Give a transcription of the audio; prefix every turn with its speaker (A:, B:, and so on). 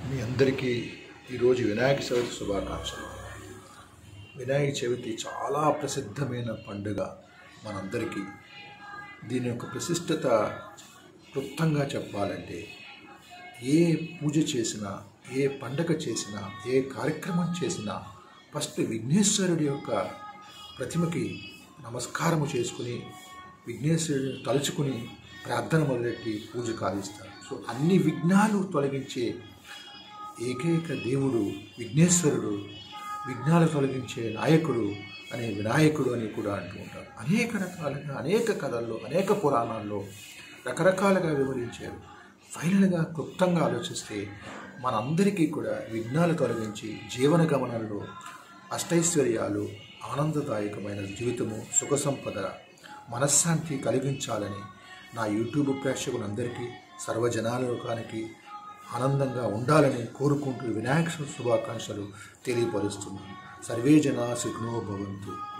A: మీ అందరికీ ఈరోజు వినాయక చవితి శుభాకాంక్షలు వినాయక చవితి చాలా ప్రసిద్ధమైన పండుగ మనందరికీ దీని యొక్క ప్రశిష్టత క్లుప్తంగా చెప్పాలంటే ఏ పూజ చేసినా ఏ పండగ చేసినా ఏ కార్యక్రమం చేసినా ఫస్ట్ విఘ్నేశ్వరుడి యొక్క ప్రతిమకి నమస్కారము చేసుకుని విఘ్నేశ్వరుడిని తలుచుకుని ప్రార్థన మొదలెట్టి పూజ కావిస్తారు సో అన్ని విఘ్నాలు తొలగించే ఏకైక దేవుడు విఘ్నేశ్వరుడు విఘ్నాలు తొలగించే నాయకుడు అనే వినాయకుడు అని కూడా అంటూ ఉంటారు అనేక రకాలుగా అనేక కథల్లో అనేక పురాణాల్లో రకరకాలుగా వివరించారు ఫైనల్గా క్లుప్తంగా ఆలోచిస్తే మనందరికీ కూడా విఘ్నాలు తొలగించి జీవన గమనంలో అష్టైశ్వర్యాలు ఆనందదాయకమైన జీవితము సుఖ సంపద మనశ్శాంతి కలిగించాలని నా యూట్యూబ్ ప్రేక్షకులందరికీ సర్వజనాలోకానికి ఆనందంగా ఉండాలని కోరుకుంటూ వినాయక చవితి శుభాకాంక్షలు తెలియపరుస్తున్నాను సర్వే జనా సుఖినో భవంతు